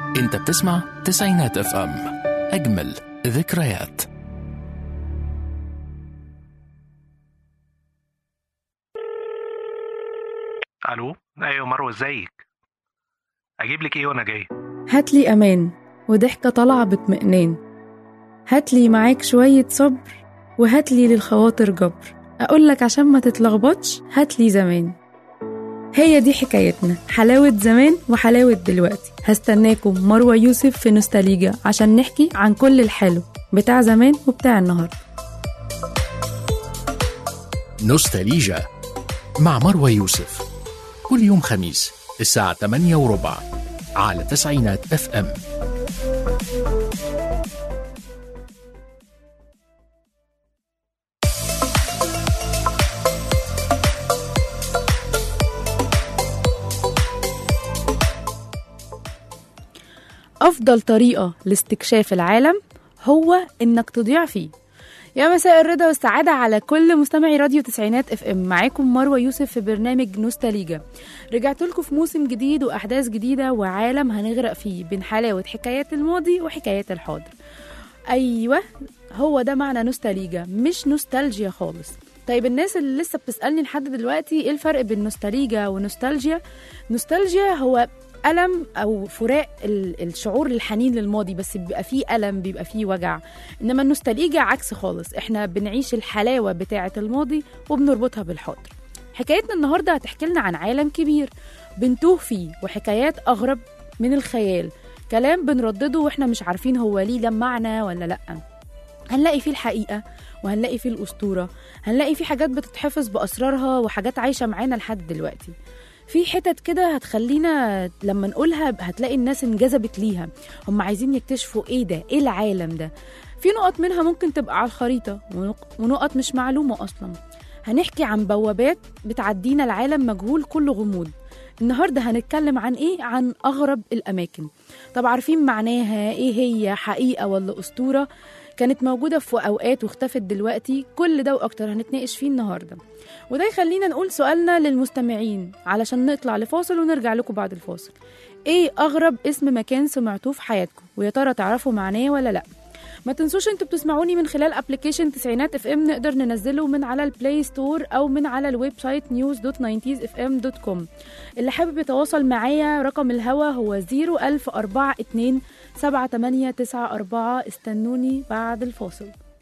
انت بتسمع تسعينات اف ام اجمل ذكريات الو ايوه مروه ازيك اجيب لك ايه وانا جاي هاتلي أمان وضحكة طالعة باطمئنان هاتلي معاك شوية صبر وهاتلي للخواطر جبر أقولك عشان ما تتلخبطش هاتلي زمان هي دي حكايتنا حلاوة زمان وحلاوة دلوقتي هستناكم مروة يوسف في نوستاليجا عشان نحكي عن كل الحلو بتاع زمان وبتاع النهاردة نوستاليجا مع مروى يوسف كل يوم خميس الساعة 8 وربع على تسعينات اف ام أفضل طريقة لاستكشاف العالم هو إنك تضيع فيه يا مساء الرضا والسعادة على كل مستمعي راديو تسعينات اف ام معاكم مروة يوسف في برنامج نوستاليجا رجعت لكم في موسم جديد وأحداث جديدة وعالم هنغرق فيه بين حلاوة حكايات الماضي وحكايات الحاضر أيوة هو ده معنى نوستاليجا مش نوستالجيا خالص طيب الناس اللي لسه بتسألني لحد دلوقتي ايه الفرق بين نوستاليجا ونوستالجيا نوستالجيا هو ألم أو فراق ال- الشعور الحنين للماضي بس بيبقى فيه ألم بيبقى فيه وجع إنما النوستاليجيا عكس خالص إحنا بنعيش الحلاوة بتاعة الماضي وبنربطها بالحاضر حكايتنا النهاردة هتحكي لنا عن عالم كبير بنتوه فيه وحكايات أغرب من الخيال كلام بنردده وإحنا مش عارفين هو ليه ده معنى ولا لأ هنلاقي فيه الحقيقة وهنلاقي فيه الأسطورة هنلاقي فيه حاجات بتتحفظ بأسرارها وحاجات عايشة معانا لحد دلوقتي في حتت كده هتخلينا لما نقولها هتلاقي الناس انجذبت ليها هم عايزين يكتشفوا ايه ده ايه العالم ده في نقط منها ممكن تبقى على الخريطة ونق- ونقط مش معلومة أصلا هنحكي عن بوابات بتعدينا العالم مجهول كل غموض النهاردة هنتكلم عن ايه عن أغرب الأماكن طب عارفين معناها ايه هي حقيقة ولا أسطورة كانت موجودة في أوقات واختفت دلوقتي كل ده وأكتر هنتناقش فيه النهاردة وده يخلينا نقول سؤالنا للمستمعين علشان نطلع لفاصل ونرجع لكم بعد الفاصل ايه أغرب اسم مكان سمعتوه في حياتكم ويا ترى تعرفوا معناه ولا لأ ما تنسوش انتوا بتسمعوني من خلال ابلكيشن تسعينات اف ام نقدر ننزله من على البلاي ستور او من على الويب سايت نيوز دوت اف ام دوت كوم اللي حابب يتواصل معايا رقم الهوا هو 01042 7894 استنوني بعد الفاصل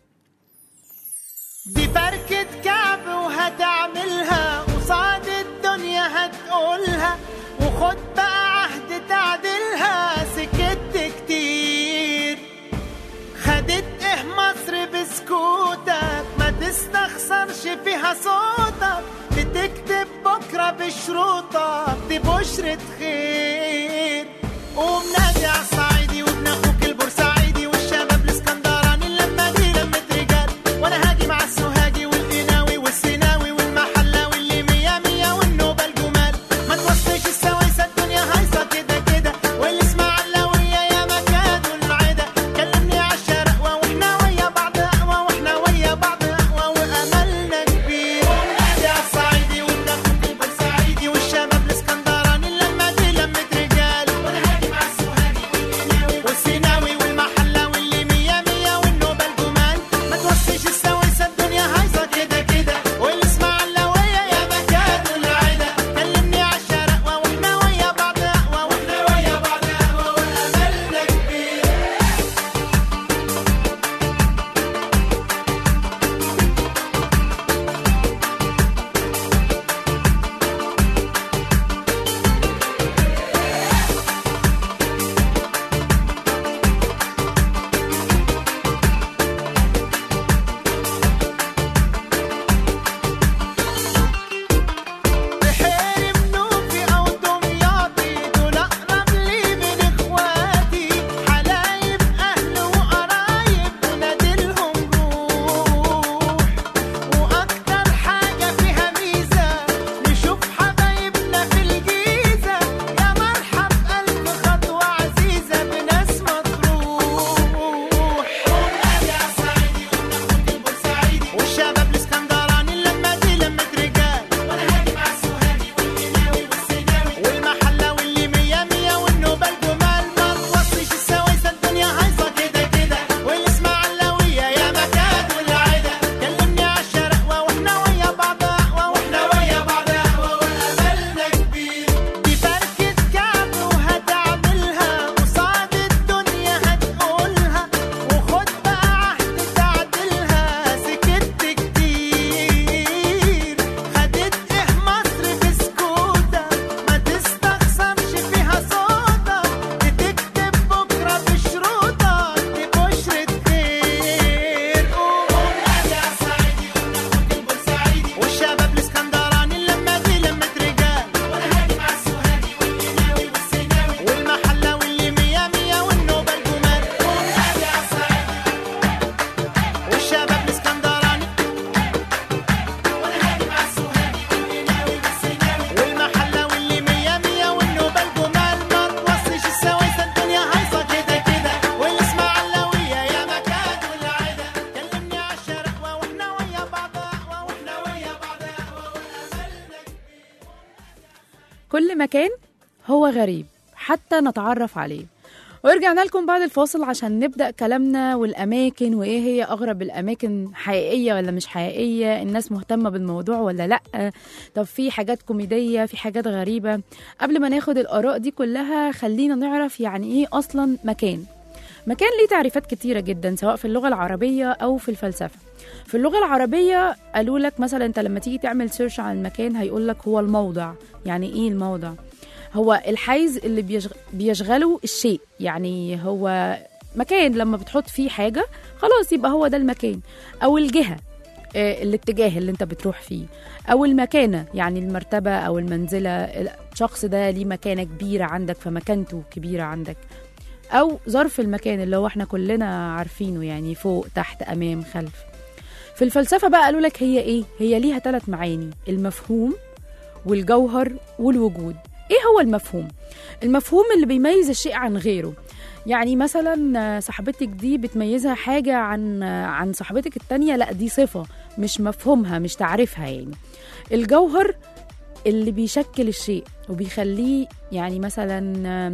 دي بركة كعب وهتعملها قصاد الدنيا هتقولها وخد بقى عهد تعدلها سكت كتير خدت ايه مصر بسكوتك ما تستخسرش فيها صوتك بتكتب بكرة بشروطك دي بشرة خير قوم نادي على الصعيدي وابن اخوك البورسعيدي والشباب الاسكندراني اللمة دي لمة رجال وانا هاجي مع السوهاجي والقناوي والسيناوي والمحلاوي اللي مية مية والنوبة الجمال ما توصيش السوايسة الدنيا هايصة كده كده والاسماعيلاوية يا مكان والعدا كلمني عالشرقوة واحنا ويا بعض اقوى واحنا ويا بعض اقوى واملنا كبير ونادي على الصعيدي وابن اخوك البورسعيدي والشباب الاسكندراني اللمة دي لمة رجال وانا هاجي مع السوهاجي كل مكان هو غريب حتى نتعرف عليه ورجعنا لكم بعد الفاصل عشان نبدأ كلامنا والأماكن وإيه هي أغرب الأماكن حقيقية ولا مش حقيقية الناس مهتمة بالموضوع ولا لأ طب في حاجات كوميدية في حاجات غريبة قبل ما ناخد الآراء دي كلها خلينا نعرف يعني إيه أصلا مكان مكان ليه تعريفات كتيرة جدا سواء في اللغة العربية أو في الفلسفة في اللغة العربية قالوا لك مثلا انت لما تيجي تعمل سيرش عن المكان هيقول لك هو الموضع يعني ايه الموضع هو الحيز اللي بيشغ... بيشغله الشيء يعني هو مكان لما بتحط فيه حاجة خلاص يبقى هو ده المكان أو الجهة آه، الاتجاه اللي انت بتروح فيه أو المكانة يعني المرتبة أو المنزلة الشخص ده ليه مكانة كبيرة عندك فمكانته كبيرة عندك أو ظرف المكان اللي هو احنا كلنا عارفينه يعني فوق تحت أمام خلف في الفلسفة بقى قالوا لك هي ايه هي ليها ثلاث معاني المفهوم والجوهر والوجود ايه هو المفهوم المفهوم اللي بيميز الشيء عن غيره يعني مثلا صاحبتك دي بتميزها حاجة عن عن صاحبتك التانية لا دي صفة مش مفهومها مش تعرفها يعني الجوهر اللي بيشكل الشيء وبيخليه يعني مثلا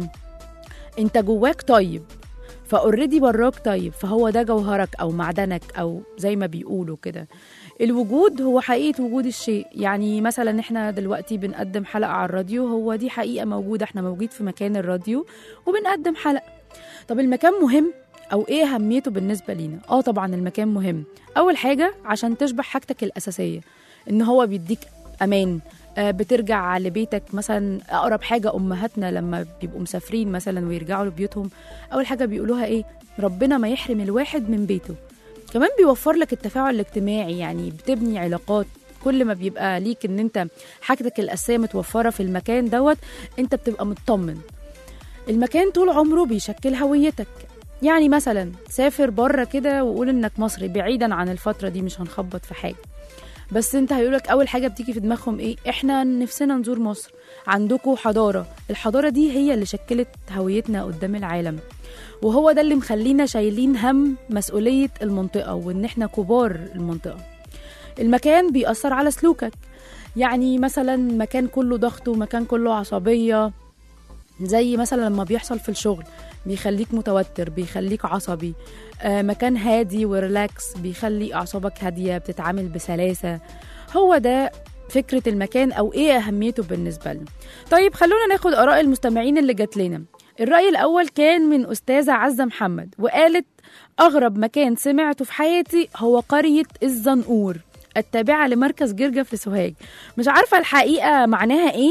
انت جواك طيب فاوريدي براك طيب فهو ده جوهرك او معدنك او زي ما بيقولوا كده الوجود هو حقيقة وجود الشيء يعني مثلا احنا دلوقتي بنقدم حلقة على الراديو هو دي حقيقة موجودة احنا موجود في مكان الراديو وبنقدم حلقة طب المكان مهم او ايه اهميته بالنسبة لينا اه طبعا المكان مهم اول حاجة عشان تشبع حاجتك الاساسية ان هو بيديك امان آه، بترجع لبيتك مثلا اقرب حاجه امهاتنا لما بيبقوا مسافرين مثلا ويرجعوا لبيوتهم اول حاجه بيقولوها ايه ربنا ما يحرم الواحد من بيته كمان بيوفر لك التفاعل الاجتماعي يعني بتبني علاقات كل ما بيبقى ليك ان انت حاجتك الاساسيه متوفره في المكان دوت انت بتبقى مطمن المكان طول عمره بيشكل هويتك يعني مثلا سافر بره كده وقول انك مصري بعيدا عن الفتره دي مش هنخبط في حاجه بس انت هيقولك اول حاجه بتيجي في دماغهم ايه احنا نفسنا نزور مصر عندكم حضاره الحضاره دي هي اللي شكلت هويتنا قدام العالم وهو ده اللي مخلينا شايلين هم مسؤوليه المنطقه وان احنا كبار المنطقه المكان بيأثر على سلوكك يعني مثلا مكان كله ضغط ومكان كله عصبيه زي مثلا لما بيحصل في الشغل بيخليك متوتر بيخليك عصبي آه، مكان هادي وريلاكس بيخلي أعصابك هادية بتتعامل بسلاسة هو ده فكرة المكان أو إيه أهميته بالنسبة لنا طيب خلونا ناخد آراء المستمعين اللي جات لنا الرأي الأول كان من أستاذة عزة محمد وقالت أغرب مكان سمعته في حياتي هو قرية الزنقور التابعة لمركز جرجة في سوهاج مش عارفة الحقيقة معناها إيه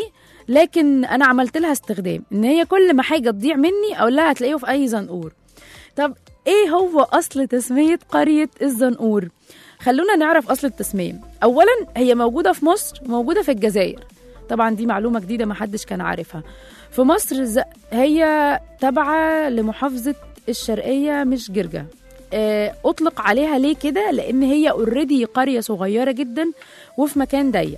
لكن أنا عملت لها استخدام إن هي كل ما حاجة تضيع مني أقول لها هتلاقيه في أي زنقور طب ايه هو اصل تسميه قريه الزنقور خلونا نعرف اصل التسميه اولا هي موجوده في مصر وموجوده في الجزائر طبعا دي معلومه جديده محدش كان عارفها في مصر ز- هي تابعه لمحافظه الشرقيه مش جرجه آه، اطلق عليها ليه كده لان هي اوريدي قريه صغيره جدا وفي مكان ضيق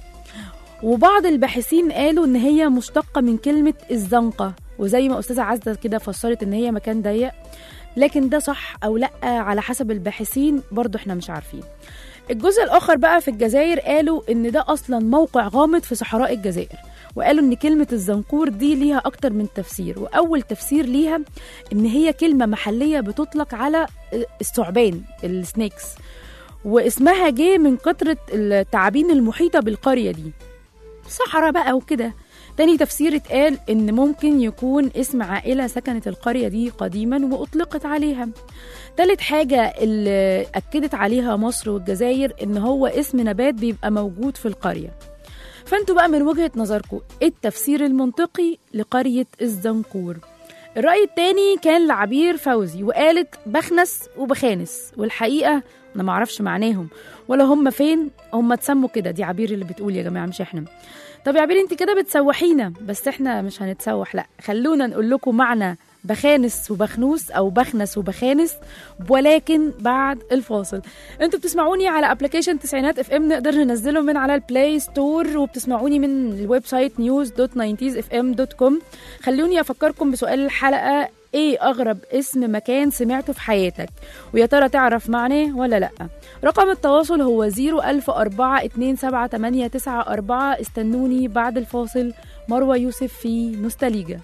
وبعض الباحثين قالوا ان هي مشتقه من كلمه الزنقه وزي ما استاذه عزه كده فسرت ان هي مكان ضيق لكن ده صح او لا على حسب الباحثين برضو احنا مش عارفين الجزء الاخر بقى في الجزائر قالوا ان ده اصلا موقع غامض في صحراء الجزائر وقالوا ان كلمة الزنقور دي ليها اكتر من تفسير واول تفسير ليها ان هي كلمة محلية بتطلق على الثعبان السنيكس واسمها جه من كترة التعابين المحيطة بالقرية دي صحراء بقى وكده تاني تفسير اتقال ان ممكن يكون اسم عائلة سكنت القرية دي قديما واطلقت عليها تالت حاجة اللي أكدت عليها مصر والجزائر إن هو اسم نبات بيبقى موجود في القرية فانتوا بقى من وجهة نظركم ايه التفسير المنطقي لقرية الزنقور الرأي التاني كان لعبير فوزي وقالت بخنس وبخانس والحقيقة أنا معرفش معناهم ولا هم فين هم اتسموا كده دي عبير اللي بتقول يا جماعة مش احنا طب يا عبير انت كده بتسوحينا بس احنا مش هنتسوح لا خلونا نقول لكم معنى بخانس وبخنوس او بخنس وبخانس ولكن بعد الفاصل انتوا بتسمعوني على ابلكيشن تسعينات اف ام نقدر ننزله من على البلاي ستور وبتسمعوني من الويب سايت نيوز دوت اف ام دوت كوم خلوني افكركم بسؤال الحلقه ايه اغرب اسم مكان سمعته في حياتك ويا ترى تعرف معناه ولا لا رقم التواصل هو 010427889 استنوني بعد الفاصل مروة يوسف في نوستاليجا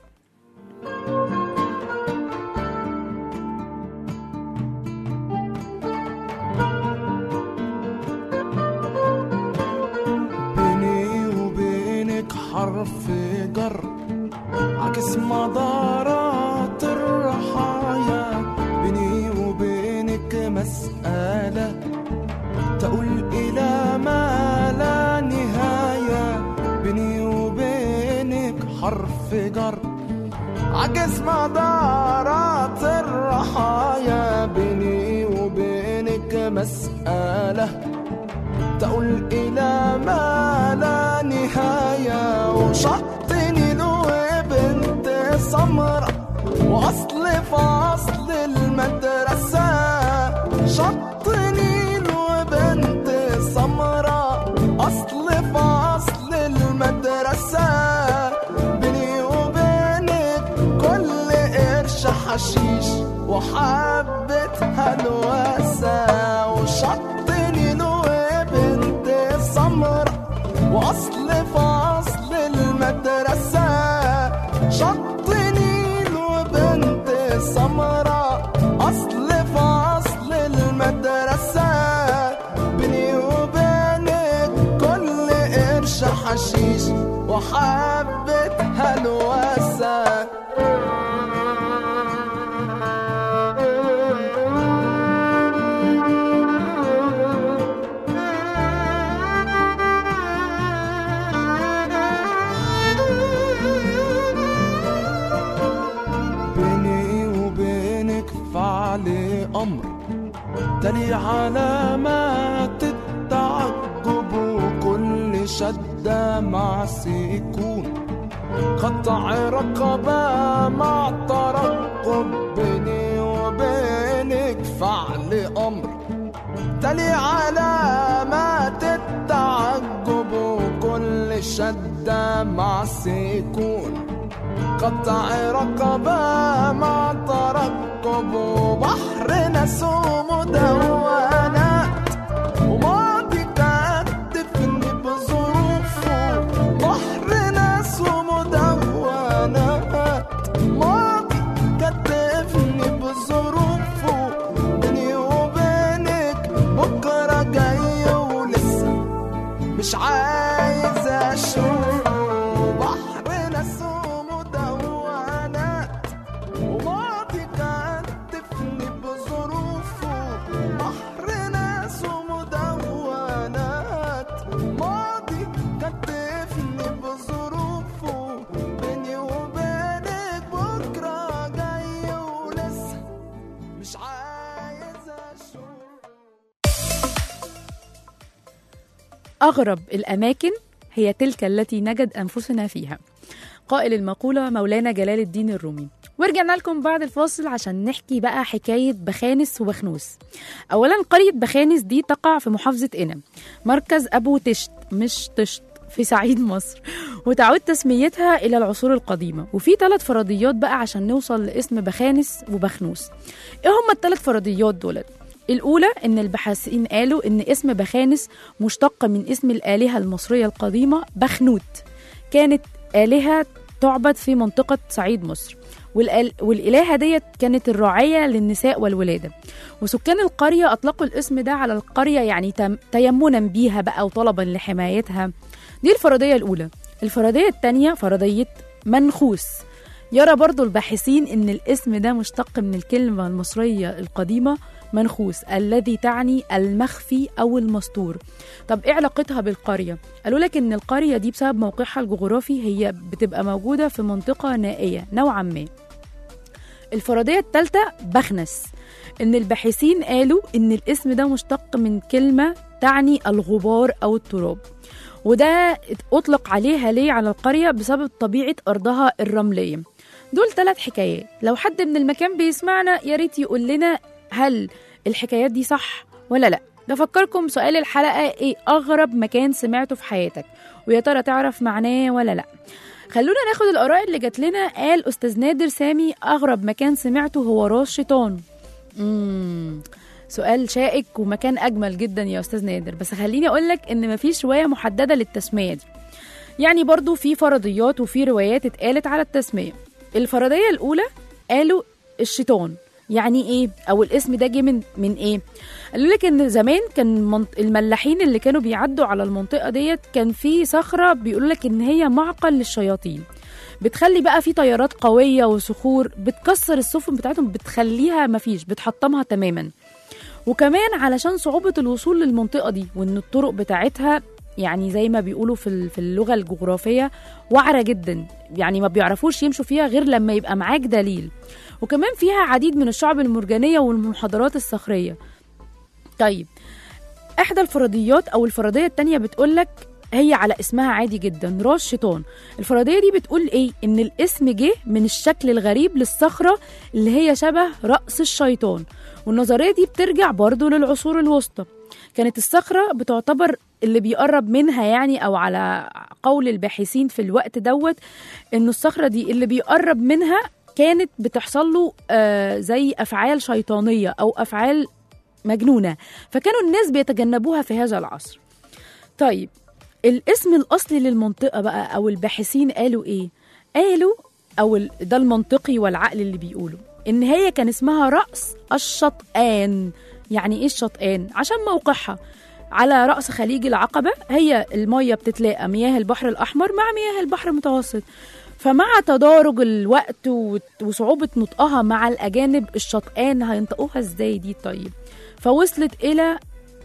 بيني وبينك حرف جر عكس مدارات الرحايا بيني وبينك مسألة تقول إلى ما لا نهاية بيني وبينك حرف جر عكس مدارات الرحايا بيني وبينك مسألة تقول إلى ما لا نهاية وشطني له بنت سمرة وأصل فصل المدرسة شطني له بنت سمرة أصل فصل المدرسة بيني وبينك كل قرش حشيش وحبة هلوسة وشطني له بنت سمرة وأصل فصل المدرسة شطني له بنت سمرة أصل فصل المدرسة بيني وبينك كل قرش حشيش وحبة هلوسة بيني وبينك فعل أمر تلي علامات التعجب وكل شدة مع سكون قطع رقبة مع ترقب بيني وبينك فعل أمر تلي علامات التعجب وكل شدة مع سكون قطع رقبة مع ترقب وبحر نسوم مدونات وماضي كتفني بظروفه بحر ناس ومدونات ماضي كتفني بظروفه بيني وبينك بكرة جاي ولسه مش عايز اشوفه بحر ناس ومدونات وماضي كتفني بظروفه بحر ناس ومدونات ماضي كتفني بظروفه بيني وبينك بكرة جاي ولسه مش عايز اشوف أغرب الأماكن هي تلك التي نجد أنفسنا فيها قائل المقولة مولانا جلال الدين الرومي ورجعنا لكم بعد الفاصل عشان نحكي بقى حكاية بخانس وبخنوس أولا قرية بخانس دي تقع في محافظة قنا مركز أبو تشت مش تشت في صعيد مصر وتعود تسميتها إلى العصور القديمة وفي ثلاث فرضيات بقى عشان نوصل لاسم بخانس وبخنوس إيه هما الثلاث فرضيات دولت الأولى إن الباحثين قالوا إن اسم بخانس مشتق من اسم الآلهة المصرية القديمة بخنوت كانت آلهة تعبد في منطقة صعيد مصر والآل- والإلهة ديت كانت الراعية للنساء والولادة وسكان القرية أطلقوا الاسم ده على القرية يعني تم- تيمنا بيها بقى وطلبا لحمايتها دي الفرضية الأولى الفرضية الثانية فرضية منخوس يرى برضو الباحثين إن الاسم ده مشتق من الكلمة المصرية القديمة منخوس الذي تعني المخفي أو المستور طب إيه علاقتها بالقرية؟ قالوا لك إن القرية دي بسبب موقعها الجغرافي هي بتبقى موجودة في منطقة نائية نوعا ما الفرضية الثالثة بخنس إن الباحثين قالوا إن الاسم ده مشتق من كلمة تعني الغبار أو التراب وده أطلق عليها ليه على القرية بسبب طبيعة أرضها الرملية دول ثلاث حكايات لو حد من المكان بيسمعنا يا ريت يقول لنا هل الحكايات دي صح ولا لا بفكركم سؤال الحلقة ايه أغرب مكان سمعته في حياتك ويا ترى تعرف معناه ولا لا خلونا ناخد الآراء اللي جات لنا قال أستاذ نادر سامي أغرب مكان سمعته هو راس شيطان مم. سؤال شائك ومكان أجمل جدا يا أستاذ نادر بس خليني أقولك إن مفيش رواية محددة للتسمية دي يعني برضو في فرضيات وفي روايات اتقالت على التسمية الفرضية الأولى قالوا الشيطان يعني ايه او الاسم ده جه من من ايه قالوا لك ان زمان كان منط... الملاحين اللي كانوا بيعدوا على المنطقه ديت كان في صخره بيقولوا لك ان هي معقل للشياطين بتخلي بقى في تيارات قويه وصخور بتكسر السفن بتاعتهم بتخليها مفيش بتحطمها تماما وكمان علشان صعوبه الوصول للمنطقه دي وان الطرق بتاعتها يعني زي ما بيقولوا في ال- في اللغه الجغرافيه وعره جدا يعني ما بيعرفوش يمشوا فيها غير لما يبقى معاك دليل وكمان فيها عديد من الشعب المرجانيه والمنحدرات الصخريه طيب احدى الفرضيات او الفرضيه التانية بتقولك هي على اسمها عادي جدا راس شيطان الفرضيه دي بتقول ايه ان الاسم جه من الشكل الغريب للصخره اللي هي شبه راس الشيطان والنظريه دي بترجع برضو للعصور الوسطى كانت الصخره بتعتبر اللي بيقرب منها يعني او على قول الباحثين في الوقت دوت انه الصخره دي اللي بيقرب منها كانت بتحصل له آه زي افعال شيطانيه او افعال مجنونه فكانوا الناس بيتجنبوها في هذا العصر طيب الاسم الاصلي للمنطقه بقى او الباحثين قالوا ايه قالوا او ال- ده المنطقي والعقل اللي بيقولوا ان هي كان اسمها راس الشطآن يعني ايه الشطآن عشان موقعها على رأس خليج العقبة هي المية بتتلاقى مياه البحر الأحمر مع مياه البحر المتوسط فمع تدارج الوقت وت- وصعوبة نطقها مع الأجانب الشطآن هينطقوها ازاي دي طيب فوصلت إلى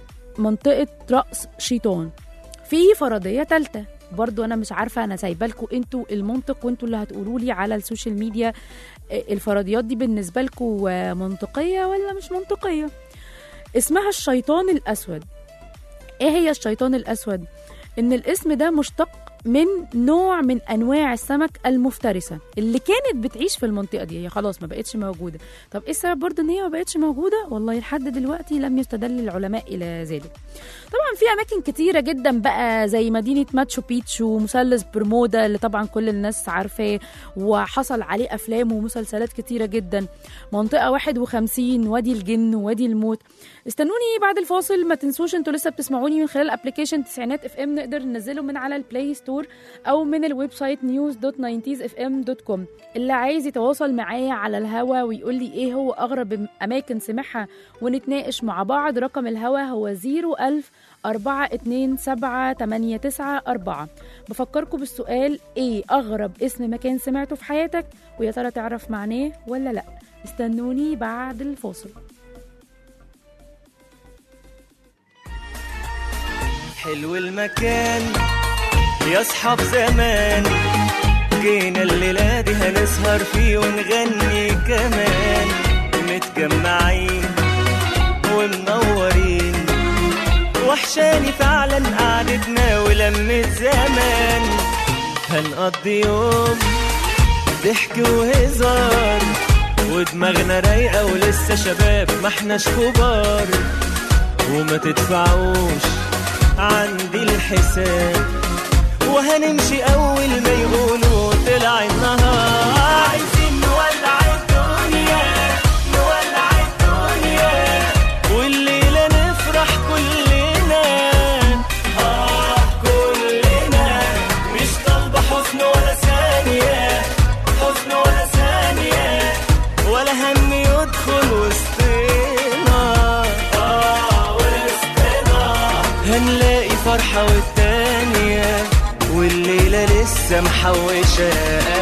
منطقة رأس شيطان في فرضية تالتة برضو أنا مش عارفة أنا سايبة لكم أنتوا المنطق وأنتوا اللي هتقولوا لي على السوشيال ميديا آه، الفرضيات دي بالنسبة لكم آه، منطقية ولا مش منطقية اسمها الشيطان الأسود ايه هي الشيطان الاسود ان الاسم ده مشتق من نوع من انواع السمك المفترسه اللي كانت بتعيش في المنطقه دي هي خلاص ما بقتش موجوده طب ايه السبب برضه ان هي ما بقتش موجوده والله لحد دلوقتي لم يستدل العلماء الى ذلك طبعا في اماكن كتيره جدا بقى زي مدينه ماتشو بيتشو ومثلث برمودا اللي طبعا كل الناس عارفاه وحصل عليه افلام ومسلسلات كتيره جدا منطقه 51 وادي الجن ووادي الموت استنوني بعد الفاصل ما تنسوش انتوا لسه بتسمعوني من خلال ابلكيشن تسعينات اف ام نقدر ننزله من على البلاي ستور او من الويب سايت نيوز دوت اف ام دوت كوم اللي عايز يتواصل معايا على الهوا ويقول لي ايه هو اغرب اماكن سمعها ونتناقش مع بعض رقم الهوا هو 01000 أربعة اتنين سبعة تمانية تسعة أربعة بفكركم بالسؤال إيه أغرب اسم مكان سمعته في حياتك ويا ترى تعرف معناه ولا لأ استنوني بعد الفاصل حلو المكان يا اصحاب زمان جينا الليلة دي هنسهر فيه ونغني كمان متجمعين ومنورين وحشاني فعلا قعدتنا ولمة زمان هنقضي يوم ضحك وهزار ودماغنا رايقة ولسه شباب ما احناش كبار وما تدفعوش عندي الحساب وهنمشي اول ما يقولوا طلع النهار عايزين نولع الدنيا نولع الدنيا والليلة نفرح كلنا اه كلنا مش طالبة حزن ولا ثانية حزن ولا ثانية ولا هم يدخل وسطنا اه وسطنا هنلاقي فرحة والتانية والليلة لسه محوشة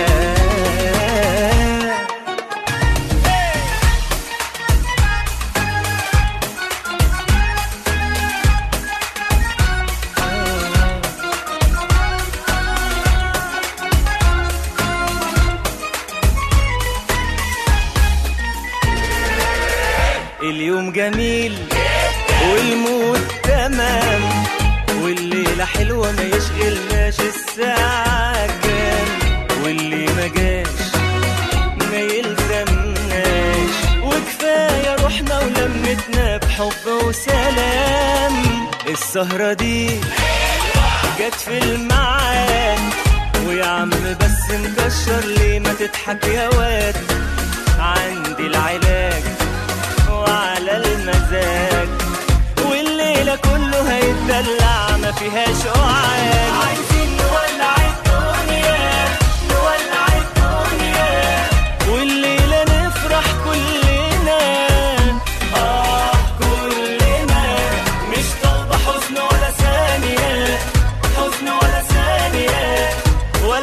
اليوم جميل والمود تمام والليلة حلوة ما يشغلناش الساعة كام واللي ما جاش ما يلزمناش وكفاية روحنا ولمتنا بحب وسلام السهرة دي جت في الميعاد ويا عم بس مكشر ليه ما تضحك يا واد عندي العلاج وعلى المزاج والليلة كله هيتدلع ما فيهاش قعاد عايزين نولع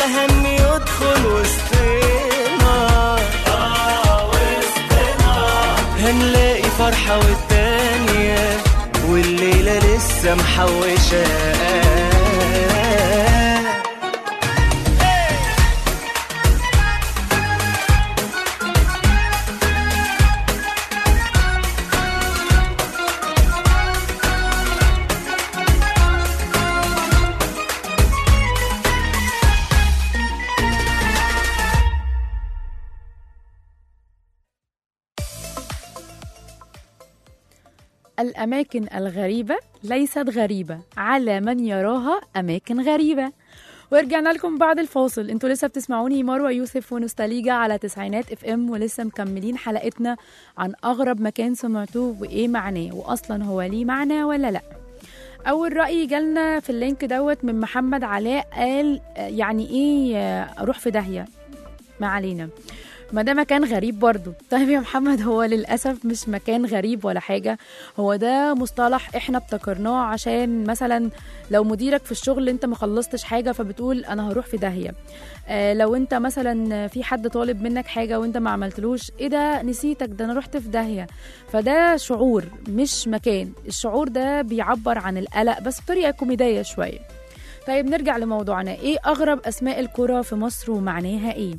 مهني يدخل وسطنا هنلاقي فرحة والتانية والليلة لسه محوشة الأماكن الغريبة ليست غريبة على من يراها أماكن غريبة ورجعنا لكم بعد الفاصل انتوا لسه بتسمعوني مروة يوسف ونوستاليجا على تسعينات اف ام ولسه مكملين حلقتنا عن أغرب مكان سمعتوه وإيه معناه وأصلا هو ليه معنى ولا لأ أول رأي جالنا في اللينك دوت من محمد علاء قال آه، يعني إيه آه، أروح في داهية ما علينا ما ده مكان غريب برضو طيب يا محمد هو للأسف مش مكان غريب ولا حاجة هو ده مصطلح احنا ابتكرناه عشان مثلا لو مديرك في الشغل انت ما خلصتش حاجة فبتقول انا هروح في داهية آه لو انت مثلا في حد طالب منك حاجة وانت ما عملتلوش ايه ده نسيتك ده انا رحت في داهية فده شعور مش مكان الشعور ده بيعبر عن القلق بس بطريقة كوميدية شوية طيب نرجع لموضوعنا ايه اغرب اسماء القرى في مصر ومعناها ايه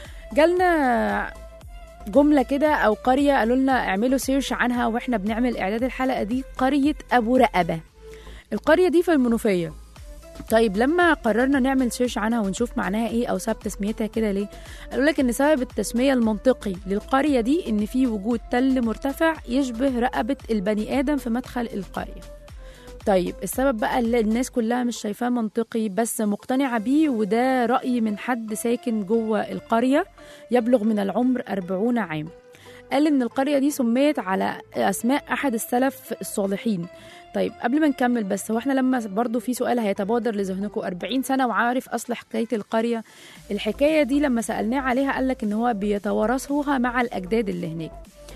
جالنا جمله كده او قريه قالوا لنا اعملوا سيرش عنها واحنا بنعمل اعداد الحلقه دي قريه ابو رقبه القريه دي في المنوفيه طيب لما قررنا نعمل سيرش عنها ونشوف معناها ايه او سبب تسميتها كده ليه قالوا لك ان سبب التسميه المنطقي للقريه دي ان في وجود تل مرتفع يشبه رقبه البني ادم في مدخل القريه طيب السبب بقى اللي الناس كلها مش شايفاه منطقي بس مقتنعة بيه وده رأي من حد ساكن جوه القرية يبلغ من العمر أربعون عام قال إن القرية دي سميت على أسماء أحد السلف الصالحين طيب قبل ما نكمل بس هو احنا لما برضو في سؤال هيتبادر لذهنكم 40 سنة وعارف أصل حكاية القرية الحكاية دي لما سألناه عليها قالك إن هو بيتوارثوها مع الأجداد اللي هناك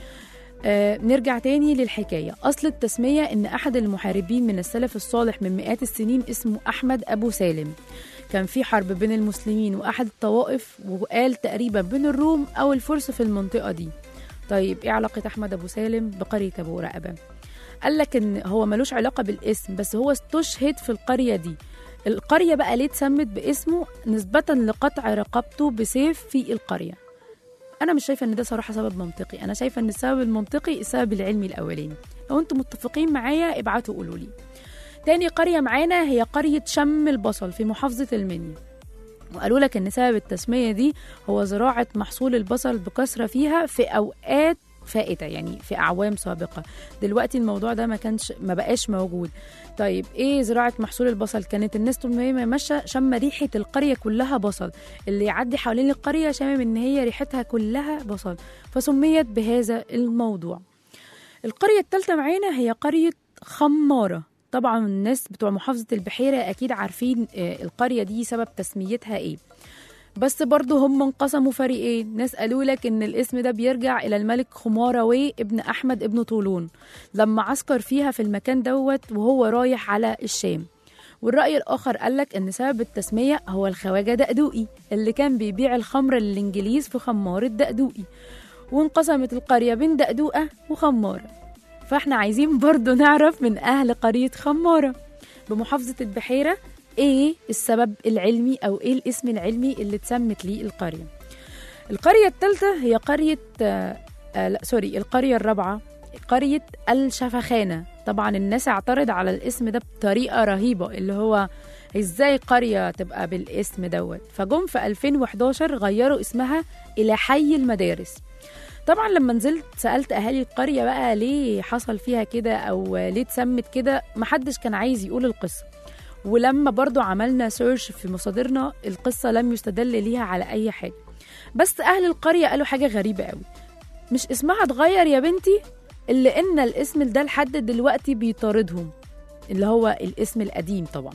آه نرجع تاني للحكاية أصل التسمية إن أحد المحاربين من السلف الصالح من مئات السنين اسمه أحمد أبو سالم كان في حرب بين المسلمين وأحد الطوائف وقال تقريبا بين الروم أو الفرس في المنطقة دي طيب إيه علاقة أحمد أبو سالم بقرية أبو رقبة قال لك إن هو ملوش علاقة بالاسم بس هو استشهد في القرية دي القرية بقى ليه اتسمت باسمه نسبة لقطع رقبته بسيف في القرية انا مش شايفه ان ده صراحه سبب منطقي انا شايفه ان السبب المنطقي السبب العلمي الاولاني لو انتم متفقين معايا ابعتوا قولوا لي تاني قريه معانا هي قريه شم البصل في محافظه المنيا وقالوا لك ان سبب التسميه دي هو زراعه محصول البصل بكثره فيها في اوقات فائته يعني في اعوام سابقه دلوقتي الموضوع ده ما كانش ما بقاش موجود طيب ايه زراعه محصول البصل كانت الناس طول ما هي ماشيه شم ريحه القريه كلها بصل اللي يعدي حوالين القريه شامم ان هي ريحتها كلها بصل فسميت بهذا الموضوع القريه الثالثه معانا هي قريه خماره طبعا الناس بتوع محافظه البحيره اكيد عارفين آه، القريه دي سبب تسميتها ايه بس برضه هم انقسموا فريقين ناس قالوا لك ان الاسم ده بيرجع الى الملك خماروي ابن احمد ابن طولون لما عسكر فيها في المكان دوت وهو رايح على الشام والرأي الآخر قالك إن سبب التسمية هو الخواجة دقدوقي اللي كان بيبيع الخمر للإنجليز في خمارة دقدوقي وانقسمت القرية بين دقدوقة وخمارة فاحنا عايزين برضو نعرف من أهل قرية خمارة بمحافظة البحيرة ايه السبب العلمي او ايه الاسم العلمي اللي اتسمت ليه القرية القرية الثالثة هي قرية آه آه لا سوري القرية الرابعة قرية الشفخانة طبعا الناس اعترض على الاسم ده بطريقة رهيبة اللي هو ازاي قرية تبقى بالاسم دوت فجم في 2011 غيروا اسمها إلى حي المدارس طبعا لما نزلت سألت أهالي القرية بقى ليه حصل فيها كده أو ليه اتسمت كده محدش كان عايز يقول القصة ولما برضو عملنا سيرش في مصادرنا القصة لم يستدل ليها على أي حاجة بس أهل القرية قالوا حاجة غريبة قوي مش اسمها اتغير يا بنتي إلا إن الاسم ده لحد دلوقتي بيطاردهم اللي هو الاسم القديم طبعا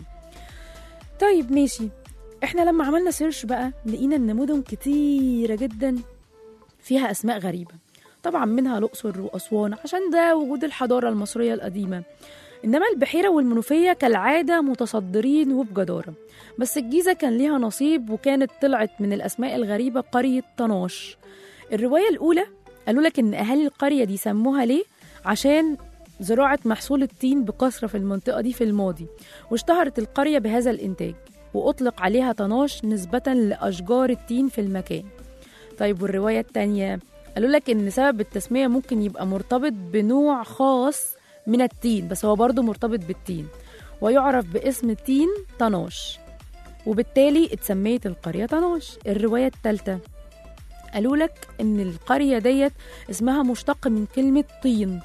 طيب ماشي احنا لما عملنا سيرش بقى لقينا ان مدن كتيرة جدا فيها اسماء غريبة طبعا منها الأقصر وأسوان عشان ده وجود الحضارة المصرية القديمة إنما البحيرة والمنوفية كالعادة متصدرين وبجدارة بس الجيزة كان ليها نصيب وكانت طلعت من الأسماء الغريبة قرية طناش الرواية الأولى قالوا لك إن أهالي القرية دي سموها ليه عشان زراعة محصول التين بكثرة في المنطقة دي في الماضي واشتهرت القرية بهذا الإنتاج وأطلق عليها طناش نسبة لأشجار التين في المكان طيب والرواية التانية قالوا لك إن سبب التسمية ممكن يبقى مرتبط بنوع خاص من التين بس هو برضه مرتبط بالتين ويعرف باسم تين طناش وبالتالي اتسميت القرية طناش الرواية الثالثة قالوا لك إن القرية ديت اسمها مشتق من كلمة طين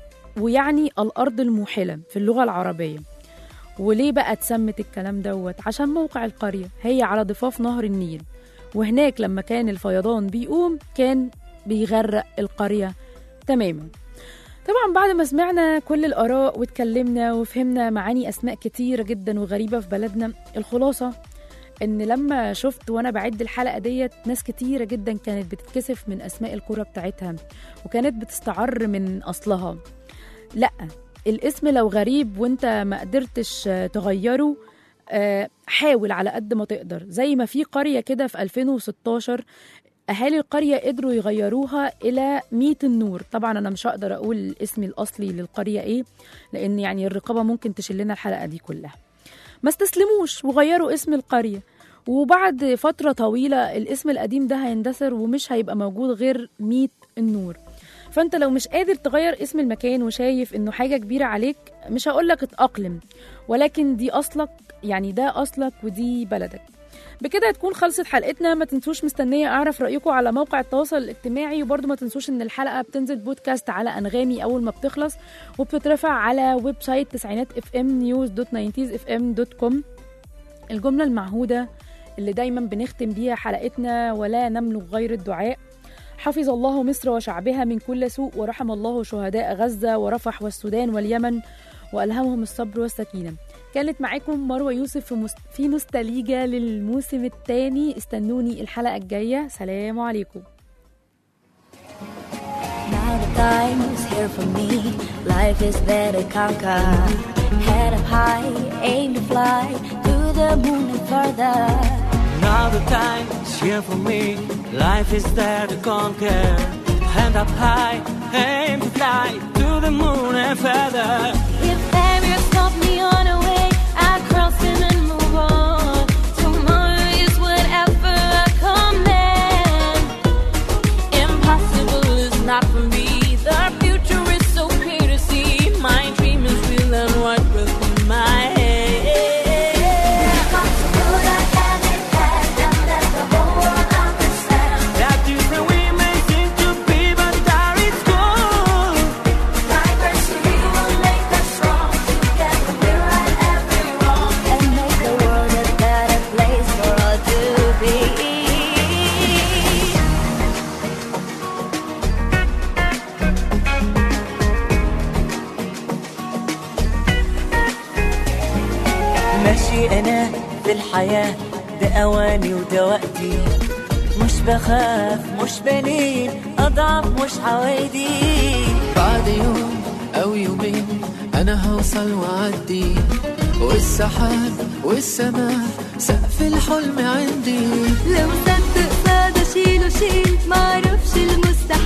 ويعني الأرض الموحلة في اللغة العربية وليه بقى اتسمت الكلام دوت عشان موقع القرية هي على ضفاف نهر النيل وهناك لما كان الفيضان بيقوم كان بيغرق القرية تماما طبعا بعد ما سمعنا كل الآراء واتكلمنا وفهمنا معاني أسماء كتيرة جدا وغريبة في بلدنا الخلاصة إن لما شفت وأنا بعد الحلقة ديت ناس كتيرة جدا كانت بتتكسف من أسماء القرى بتاعتها وكانت بتستعر من أصلها لأ الاسم لو غريب وانت ما قدرتش آه، تغيره آه، حاول على قد ما تقدر زي ما في قرية كده في 2016 أهالي القرية قدروا يغيروها إلى ميت النور طبعا أنا مش هقدر أقول الاسم الأصلي للقرية إيه لأن يعني الرقابة ممكن تشلنا الحلقة دي كلها ما استسلموش وغيروا اسم القرية وبعد فترة طويلة الاسم القديم ده هيندثر ومش هيبقى موجود غير ميت النور فانت لو مش قادر تغير اسم المكان وشايف انه حاجة كبيرة عليك مش هقولك اتأقلم ولكن دي أصلك يعني ده أصلك ودي بلدك بكده تكون خلصت حلقتنا ما تنسوش مستنية أعرف رأيكم على موقع التواصل الاجتماعي وبرضه ما تنسوش إن الحلقة بتنزل بودكاست على أنغامي أول ما بتخلص وبتترفع على ويب سايت تسعينات اف ام نيوز دوت ناينتيز اف ام دوت كوم الجملة المعهودة اللي دايما بنختم بيها حلقتنا ولا نملك غير الدعاء حفظ الله مصر وشعبها من كل سوء ورحم الله شهداء غزة ورفح والسودان واليمن وألهمهم الصبر والسكينة كانت معاكم مروة يوسف في, مست... في نوستاليجا للموسم الثاني استنوني الحلقة الجاية سلام عليكم Now the time is here for me. Life is there to conquer. Head up high, aim to fly to the moon and further. Now the time is here for me. Life is there to conquer. Hand up high, aim to fly to the moon and further. If barriers stop me on the way, I cross them and move on. Tomorrow is whatever I command. Impossible is not for me. The future is so clear to see. My dream is real and what within my head. That different we may seem to be, but that is good. And make the world a better place for all to be. ماشي انا في الحياة ده اواني وده وقتي مش بخاف مش بنين اضعف مش عوايدي بعد يوم أو يومين أنا هوصل وأعدي والسحاب والسماء سقف الحلم عندي لو صدق فاضي اشيله شيل معرفش المستحيل